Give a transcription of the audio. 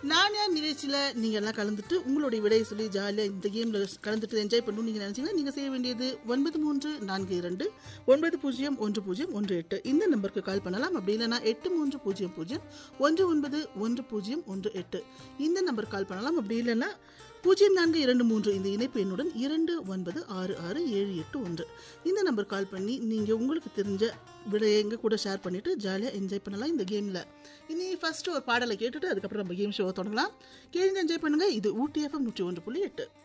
நான் யார் நிகழ்ச்சியில் நீங்கள் எல்லாம் கலந்துட்டு உங்களுடைய விடையை சொல்லி ஜாலியாக இந்த கேமில் கலந்துட்டு என்ஜாய் பண்ணணும் நீங்கள் நினச்சிங்கன்னா நீங்கள் செய்ய வேண்டியது ஒன்பது மூன்று நான்கு இரண்டு ஒன்பது பூஜ்ஜியம் ஒன்று பூஜ்ஜியம் ஒன்று எட்டு இந்த நம்பருக்கு கால் பண்ணலாம் அப்படி இல்லைன்னா எட்டு மூன்று பூஜ்ஜியம் பூஜ்ஜியம் ஒன்று ஒன்பது ஒன்று பூஜ்ஜியம் ஒன்று எட்டு இந்த நம்பர் கால் பண்ணலாம் அப்படி இல்லைன்னா பூஜ்ஜியம் நான்கு இரண்டு மூன்று இந்த இணைப்பு எண்ணுடன் இரண்டு ஒன்பது ஆறு ஆறு ஏழு எட்டு ஒன்று இந்த நம்பர் கால் பண்ணி நீங்கள் உங்களுக்கு தெரிஞ்ச விடையை எங்க கூட ஷேர் பண்ணிட்டு ஜாலியாக என்ஜாய் பண்ணலாம் இந்த கேமில் இனி ஃபர்ஸ்ட் ஒரு பாடலை கேட்டுட்டு அதுக்கப்புறம் நம்ம கேம் ஷோ தொடங்கலாம் கேளுங்க என்ஜாய் பண்ணுங்க இது ஊட்டி எஃப்எம் நூற்றி ஒன்று புள்ளி எட்டு